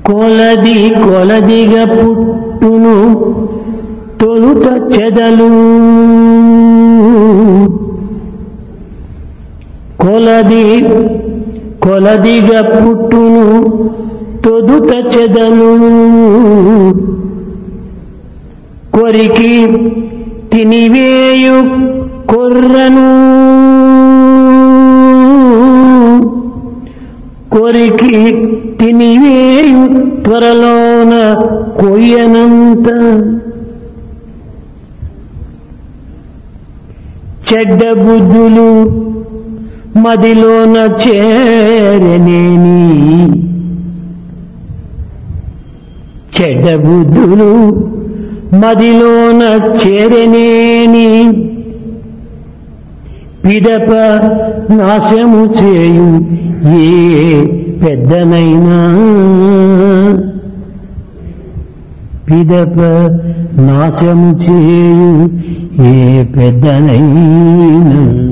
కొలది కొలదిగా పుట్టును తొలుత చెదలు కొలది కొలదిగా పుట్టును తొదుత చెదలు కొరికి తినివేయు కొర్రను కొరికి తినివేయు త్వరలోన కొయ్యనంత చెడ్డ బుద్ధులు మదిలోన చేరనేని చెడ్డ బుద్ధులు మదిలోన చేరనేని పిదప నాశము చేయు ఏ పెద్దనైనా పిదప నాశము చేయు ఏ పెద్దనైనా